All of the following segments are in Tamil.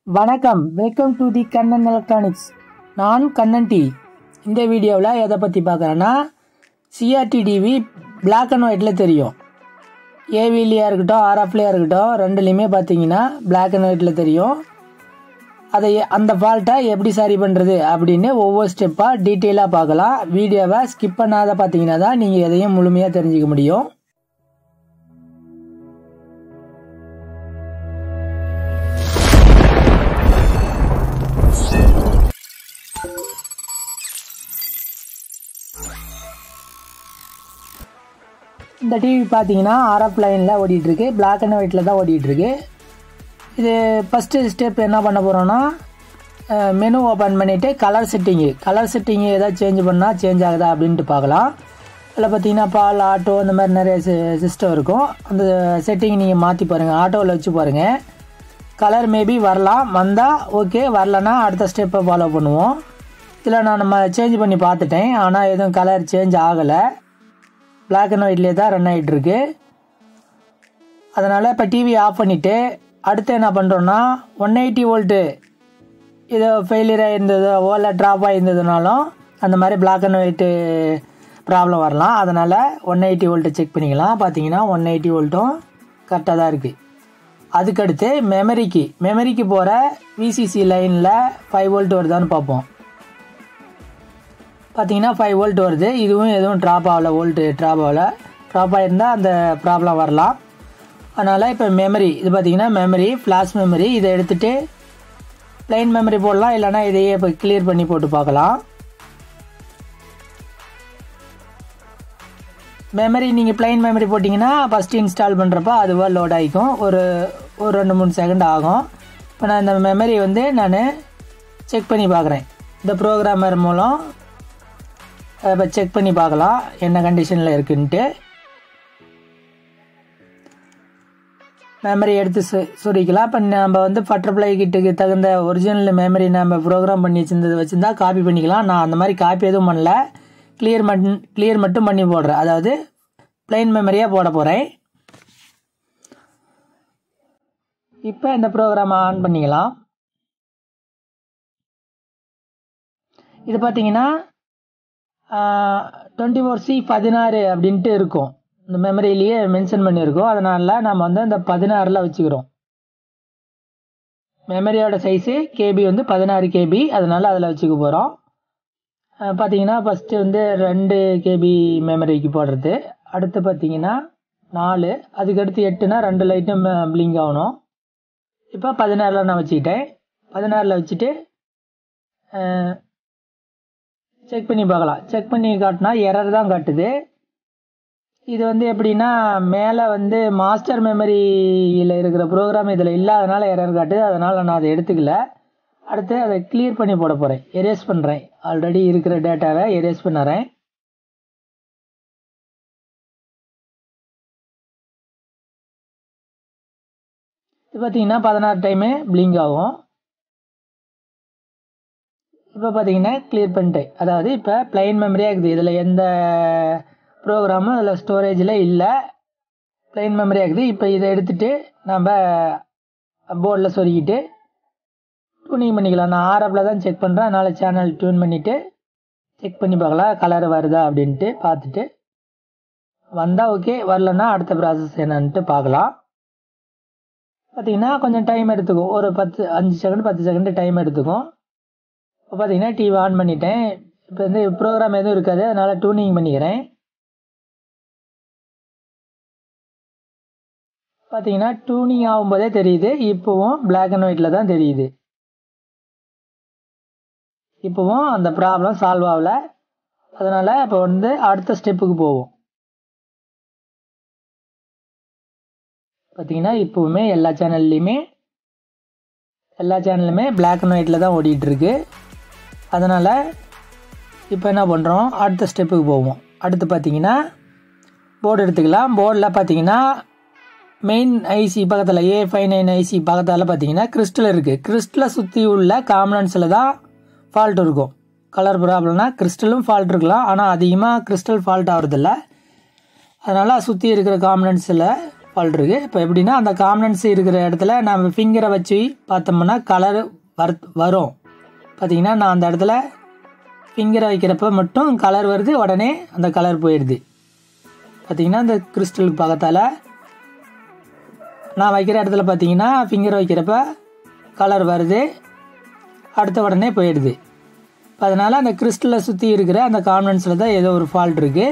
வணக்கம் welcome to the Kannan electronics நான் கண்ணன் டி இந்த வீடியோவில் எதை பற்றி பார்க்குறேன்னா சிஆர்டி டிவி பிளாக் அண்ட் ஒயிட்டில் தெரியும் ஏவிலியாக இருக்கட்டும் ஆர்எஃப்லையாக இருக்கட்டும் ரெண்டுலேயுமே பார்த்தீங்கன்னா பிளாக் அண்ட் ஒயிட்டில் தெரியும் அதை அந்த ஃபால்ட்டை எப்படி சரி பண்ணுறது அப்படின்னு ஒவ்வொரு ஸ்டெப்பாக டீட்டெயிலாக பார்க்கலாம் வீடியோவை ஸ்கிப் பண்ணாத பார்த்தீங்கன்னா தான் நீங்கள் எதையும் முழுமையாக தெரிஞ்சுக்க முடியும் இந்த டிவி பார்த்தீங்கன்னா ஆர்எஃப் லைனில் ஓடிட்டுருக்கு பிளாக் அண்ட் ஒயிட்டில் தான் ஓடிட்டுருக்கு இது ஃபஸ்ட்டு ஸ்டெப் என்ன பண்ண போகிறோன்னா மெனு ஓப்பன் பண்ணிவிட்டு கலர் செட்டிங்கு கலர் செட்டிங்கு ஏதாவது சேஞ்ச் பண்ணால் சேஞ்ச் ஆகுதா அப்படின்ட்டு பார்க்கலாம் அதில் பார்த்தீங்கன்னா பால் ஆட்டோ இந்த மாதிரி நிறைய சிஸ்டம் இருக்கும் அந்த செட்டிங் நீங்கள் மாற்றி பாருங்கள் ஆட்டோவில் வச்சு பாருங்கள் கலர் மேபி வரலாம் வந்தால் ஓகே வரலன்னா அடுத்த ஸ்டெப்பை ஃபாலோ பண்ணுவோம் இதில் நான் நம்ம சேஞ்ச் பண்ணி பார்த்துட்டேன் ஆனால் எதுவும் கலர் சேஞ்ச் ஆகலை பிளாக் அண்ட் ஒயிட்லேயே தான் ரன் ஆகிட்டுருக்கு அதனால் இப்போ டிவி ஆஃப் பண்ணிவிட்டு அடுத்து என்ன பண்ணுறோன்னா ஒன் எயிட்டி வோல்ட்டு இது ஃபெயிலியராக இருந்ததோ ஓலை ட்ராப் ஆகிருந்ததுனாலும் அந்த மாதிரி பிளாக் அண்ட் ஒயிட்டு ப்ராப்ளம் வரலாம் அதனால் ஒன் எயிட்டி வோல்ட்டை செக் பண்ணிக்கலாம் பார்த்தீங்கன்னா ஒன் எயிட்டி வோல்ட்டும் கரெக்டாக தான் இருக்குது அதுக்கடுத்து மெமரிக்கு மெமரிக்கு போகிற விசிசி லைனில் ஃபைவ் வோல்ட் வருதான்னு பார்ப்போம் பார்த்தீங்கன்னா ஃபைவ் வோல்ட் வருது இதுவும் எதுவும் ட்ராப் ஆகலை வோல்ட்டு ட்ராப் ஆகலை ட்ராப் ஆகிருந்தால் அந்த ப்ராப்ளம் வரலாம் அதனால் இப்போ மெமரி இது பார்த்தீங்கன்னா மெமரி ஃப்ளாஷ் மெமரி இதை எடுத்துகிட்டு ப்ளைன் மெமரி போடலாம் இல்லைனா இதையே இப்போ கிளியர் பண்ணி போட்டு பார்க்கலாம் மெமரி நீங்கள் ப்ளைன் மெமரி போட்டிங்கன்னா ஃபஸ்ட்டு இன்ஸ்டால் பண்ணுறப்ப அதுவாக லோட் ஆகிக்கும் ஒரு ஒரு ரெண்டு மூணு செகண்ட் ஆகும் இப்போ நான் இந்த மெமரி வந்து நான் செக் பண்ணி பார்க்குறேன் இந்த ப்ரோக்ராமர் மூலம் இப்போ செக் பண்ணி பார்க்கலாம் என்ன கண்டிஷனில் இருக்குன்ட்டு மெமரி எடுத்து சு சுரிக்கலாம் இப்போ நம்ம வந்து பட்டர்ஃப்ளை கிட்டுக்கு தகுந்த ஒரிஜினல் மெமரி நம்ம ப்ரோக்ராம் பண்ணி வச்சிருந்தது வச்சுருந்தா காப்பி பண்ணிக்கலாம் நான் அந்த மாதிரி காப்பி எதுவும் பண்ணல கிளியர் மட் கிளியர் மட்டும் பண்ணி போடுறேன் அதாவது பிளைன் மெமரியாக போட போகிறேன் இப்போ இந்த ப்ரோக்ராம் ஆன் பண்ணிக்கலாம் இது பார்த்தீங்கன்னா டுவெண்ட்டி ஃபோர் சி பதினாறு அப்படின்ட்டு இருக்கும் இந்த மெமரியிலேயே மென்ஷன் பண்ணியிருக்கோம் அதனால நம்ம வந்து அந்த பதினாறில் வச்சுக்கிறோம் மெமரியோட சைஸு கேபி வந்து பதினாறு கேபி அதனால அதில் வச்சுக்க போகிறோம் பார்த்தீங்கன்னா ஃபஸ்ட்டு வந்து ரெண்டு கேபி மெமரிக்கு போடுறது அடுத்து பார்த்தீங்கன்னா நாலு அதுக்கடுத்து எட்டுனா ரெண்டு லைட்டும் பிளிங்க் ஆகணும் இப்போ பதினாறில் நான் வச்சுக்கிட்டேன் பதினாறில் வச்சுட்டு செக் பண்ணி பார்க்கலாம் செக் பண்ணி காட்டினா எரர் தான் காட்டுது இது வந்து எப்படின்னா மேலே வந்து மாஸ்டர் மெமரியில் இருக்கிற ப்ரோக்ராம் இதில் இல்லாதனால எரர் காட்டுது அதனால் நான் அதை எடுத்துக்கல அடுத்து அதை கிளியர் பண்ணி போட போகிறேன் எரேஸ் பண்ணுறேன் ஆல்ரெடி இருக்கிற டேட்டாவை எரேஸ் பண்ணுறேன் இது பார்த்தீங்கன்னா பதினாறு டைமு பிளிங்க் ஆகும் இப்போ பார்த்தீங்கன்னா கிளியர் பண்ணிட்டேன் அதாவது இப்போ பிளைன் மெமரியாக இருக்குது இதில் எந்த ப்ரோக்ராமும் அதில் ஸ்டோரேஜில் இல்லை பிளைன் மெமரியாக இருக்குது இப்போ இதை எடுத்துகிட்டு நம்ம போர்டில் சொருகிட்டு டியூனிங் பண்ணிக்கலாம் நான் ஆர்எஃப்பில் தான் செக் பண்ணுறேன் அதனால் சேனல் டியூன் பண்ணிவிட்டு செக் பண்ணி பார்க்கலாம் கலர் வருதா அப்படின்ட்டு பார்த்துட்டு வந்தால் ஓகே வரலன்னா அடுத்த ப்ராசஸ் என்னன்ட்டு பார்க்கலாம் பார்த்தீங்கன்னா கொஞ்சம் டைம் எடுத்துக்கும் ஒரு பத்து அஞ்சு செகண்ட் பத்து செகண்ட் டைம் எடுத்துக்கும் இப்போ பார்த்தீங்கன்னா டிவி ஆன் பண்ணிட்டேன் இப்போ வந்து ப்ரோக்ராம் எதுவும் இருக்காது அதனால் டியூனிங் பண்ணிக்கிறேன் பார்த்தீங்கன்னா டியூனிங் ஆகும்போதே தெரியுது இப்போவும் பிளாக் அண்ட் ஒயிட்டில் தான் தெரியுது இப்போவும் அந்த ப்ராப்ளம் சால்வ் ஆகல அதனால் இப்போ வந்து அடுத்த ஸ்டெப்புக்கு போவோம் பார்த்தீங்கன்னா இப்போவுமே எல்லா சேனல்லையுமே எல்லா சேனலுமே பிளாக் அண்ட் ஒயிட்டில் தான் ஓடிட்டுருக்கு அதனால் இப்போ என்ன பண்ணுறோம் அடுத்த ஸ்டெப்புக்கு போவோம் அடுத்து பார்த்தீங்கன்னா போர்டு எடுத்துக்கலாம் போர்டில் பார்த்தீங்கன்னா மெயின் ஐசி பக்கத்தில் ஏ ஃபைவ் நைன் ஐசி பக்கத்தில் பார்த்தீங்கன்னா கிறிஸ்டல் இருக்குது கிறிஸ்டலை சுற்றி உள்ள காம்பனன்ஸில் தான் ஃபால்ட் இருக்கும் கலர் ப்ராப்ளம்னா கிறிஸ்டலும் ஃபால்ட் இருக்கலாம் ஆனால் அதிகமாக கிறிஸ்டல் ஃபால்ட் ஆகிறதில்ல அதனால் சுற்றி இருக்கிற காம்பனன்ஸில் ஃபால்ட் இருக்குது இப்போ எப்படின்னா அந்த காம்பனன்ஸ் இருக்கிற இடத்துல நம்ம ஃபிங்கரை வச்சு பார்த்தோம்னா கலர் வர் வரும் பார்த்தீங்கன்னா நான் அந்த இடத்துல ஃபிங்கரை வைக்கிறப்ப மட்டும் கலர் வருது உடனே அந்த கலர் போயிடுது பார்த்தீங்கன்னா இந்த கிறிஸ்டலுக்கு பக்கத்தால் நான் வைக்கிற இடத்துல பார்த்தீங்கன்னா ஃபிங்கர் வைக்கிறப்ப கலர் வருது அடுத்த உடனே போயிடுது இப்போ அதனால் அந்த கிறிஸ்டலை சுற்றி இருக்கிற அந்த கான்வென்ஸில் தான் ஏதோ ஒரு ஃபால்ட் இருக்குது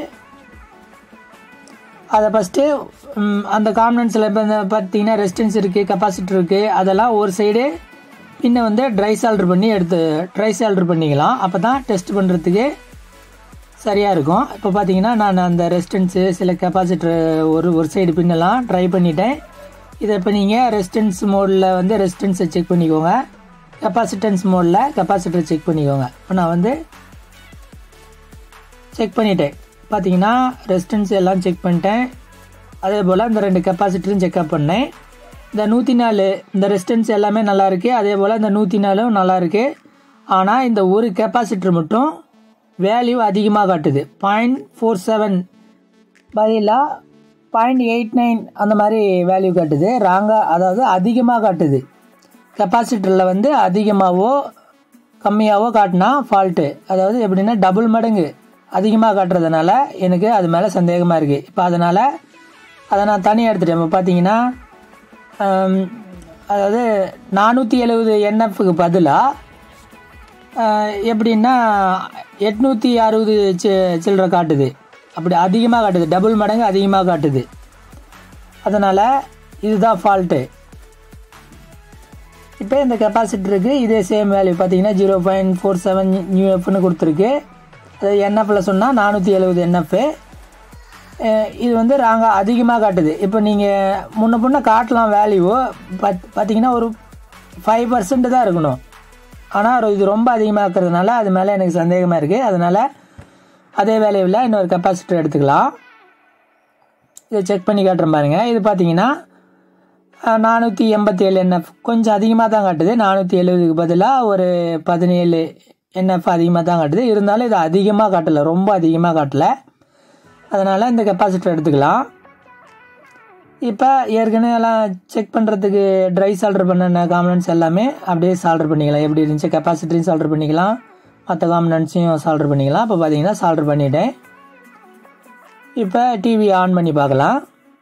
அதை ஃபஸ்ட்டு அந்த கான்வென்ஸில் இப்போ இந்த பார்த்தீங்கன்னா ரெசிஸ்டன்ஸ் இருக்குது கெப்பாசிட்டர் இருக்குது அதெல்லாம் ஒரு சைடு பின்ன வந்து ட்ரை சால்ட்ரு பண்ணி எடுத்து ட்ரை சால்ட்ரு பண்ணிக்கலாம் அப்போ தான் டெஸ்ட் பண்ணுறதுக்கு சரியாக இருக்கும் இப்போ பார்த்தீங்கன்னா நான் அந்த ரெசிஸ்டன்ஸு சில கெப்பாசிட்டர் ஒரு ஒரு சைடு பின்னெல்லாம் ட்ரை பண்ணிட்டேன் இதை இப்போ நீங்கள் ரெசிஸ்டன்ஸ் மோடில் வந்து ரெசிஸ்டன்ஸை செக் பண்ணிக்கோங்க கெப்பாசிட்டன்ஸ் மோடில் கெப்பாசிட்டர் செக் பண்ணிக்கோங்க இப்போ நான் வந்து செக் பண்ணிட்டேன் பார்த்தீங்கன்னா ரெசிஸ்டன்ஸ் எல்லாம் செக் பண்ணிட்டேன் அதே போல் இந்த ரெண்டு கெப்பாசிட்டரும் செக்அப் பண்ணேன் இந்த நூற்றி நாலு இந்த ரெசிஸ்டன்ஸ் எல்லாமே நல்லா இருக்குது அதே போல் இந்த நூற்றி நாலும் நல்லா இருக்குது ஆனால் இந்த ஒரு கெப்பாசிட்டர் மட்டும் வேல்யூ அதிகமாக காட்டுது பாயிண்ட் ஃபோர் செவன் பதிலாக பாயிண்ட் எயிட் நைன் அந்த மாதிரி வேல்யூ காட்டுது ராங்காக அதாவது அதிகமாக காட்டுது கெப்பாசிட்டரில் வந்து அதிகமாகவோ கம்மியாகவோ காட்டினா ஃபால்ட்டு அதாவது எப்படின்னா டபுள் மடங்கு அதிகமாக காட்டுறதுனால எனக்கு அது மேலே சந்தேகமாக இருக்குது இப்போ அதனால் அதை நான் தனியாக எடுத்துட்டேன் இப்போ பார்த்தீங்கன்னா அதாவது நானூற்றி எழுபது என்எஃப்க்கு பதிலாக எப்படின்னா எட்நூற்றி அறுபது சி சில்லரை காட்டுது அப்படி அதிகமாக காட்டுது டபுள் மடங்கு அதிகமாக காட்டுது அதனால் இதுதான் ஃபால்ட்டு இப்போ இந்த கெப்பாசிட்டருக்கு இதே சேம் வேல்யூ பார்த்தீங்கன்னா ஜீரோ பாயிண்ட் ஃபோர் செவன் நியூஎஃப்னு கொடுத்துருக்கு அது என்எஃப்பில் சொன்னால் நானூற்றி எழுபது என்எஃப் இது வந்து ராங்காக அதிகமாக காட்டுது இப்போ நீங்கள் முன்ன பின்ன காட்டலாம் வேல்யூ பத் பார்த்தீங்கன்னா ஒரு ஃபைவ் பர்சன்ட் தான் இருக்கணும் ஆனால் இது ரொம்ப அதிகமாக இருக்கிறதுனால அது மேலே எனக்கு சந்தேகமாக இருக்குது அதனால் அதே வேல்யூவில் இன்னொரு கெப்பாசிட்டர் எடுத்துக்கலாம் இதை செக் பண்ணி காட்டுறேன் பாருங்கள் இது பார்த்தீங்கன்னா நானூற்றி எண்பத்தி ஏழு என்எஃப் கொஞ்சம் அதிகமாக தான் காட்டுது நானூற்றி எழுபதுக்கு பதிலாக ஒரு பதினேழு என்எஃப் அதிகமாக தான் காட்டுது இருந்தாலும் இது அதிகமாக காட்டலை ரொம்ப அதிகமாக காட்டலை அதனால் இந்த கெப்பாசிட்டர் எடுத்துக்கலாம் இப்போ ஏற்கனவே எல்லாம் செக் பண்ணுறதுக்கு ட்ரை சால்டர் பண்ண காம்பனன்ட்ஸ் எல்லாமே அப்படியே சால்டர் பண்ணிக்கலாம் எப்படி இருந்துச்சு கெப்பாசிட்டரையும் சால்டர் பண்ணிக்கலாம் மற்ற காம்பனன்ட்ஸையும் சால்டர் பண்ணிக்கலாம் இப்போ பார்த்தீங்கன்னா சால்டர் பண்ணிட்டேன் இப்போ டிவி ஆன் பண்ணி பார்க்கலாம்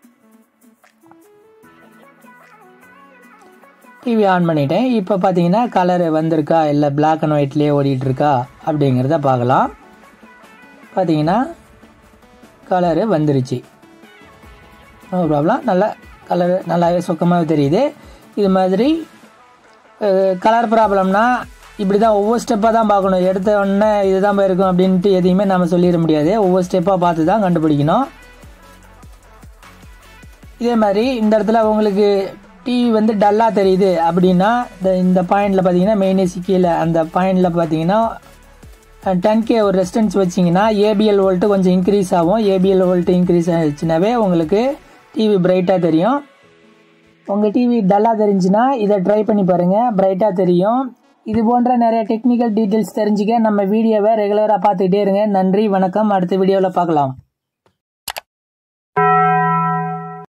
டிவி ஆன் பண்ணிட்டேன் இப்போ பார்த்தீங்கன்னா கலர் வந்திருக்கா இல்லை பிளாக் அண்ட் ஒயிட்லேயே ஓடிட்டுருக்கா அப்படிங்கிறத பார்க்கலாம் பார்த்தீங்கன்னா கலரு வந்துருச்சு நோ ப்ராப்ளம் நல்லா கலர் நல்லாவே சுத்தமாக தெரியுது இது மாதிரி கலர் ப்ராப்ளம்னா இப்படி தான் ஒவ்வொரு ஸ்டெப்பாக தான் பார்க்கணும் எடுத்த உடனே இதுதான் போயிருக்கும் அப்படின்ட்டு எதையுமே நம்ம சொல்லிட முடியாது ஒவ்வொரு ஸ்டெப்பாக பார்த்து தான் கண்டுபிடிக்கணும் இதே மாதிரி இந்த இடத்துல உங்களுக்கு டிவி வந்து டல்லாக தெரியுது அப்படின்னா இந்த இந்த பாயிண்டில் பார்த்தீங்கன்னா மெயினேசி கீழே அந்த பாயிண்டில் பார்த்தீங்கன்னா டென் கே ஒரு ரெசிஸ்டன்ஸ் வச்சிங்கன்னா ஏபிஎல் வோல்ட்டு கொஞ்சம் இன்க்ரீஸ் ஆகும் ஏபிஎல் வோல்ட்டு இன்க்ரீஸ் ஆகிடுச்சுனாவே உங்களுக்கு டிவி பிரைட்டாக தெரியும் உங்கள் டிவி டல்லாக தெரிஞ்சுன்னா இதை ட்ரை பண்ணி பாருங்கள் பிரைட்டாக தெரியும் இது போன்ற நிறைய டெக்னிக்கல் டீட்டெயில்ஸ் தெரிஞ்சுக்க நம்ம வீடியோவை ரெகுலராக பார்த்துக்கிட்டே இருங்க நன்றி வணக்கம் அடுத்த வீடியோவில் பார்க்கலாம்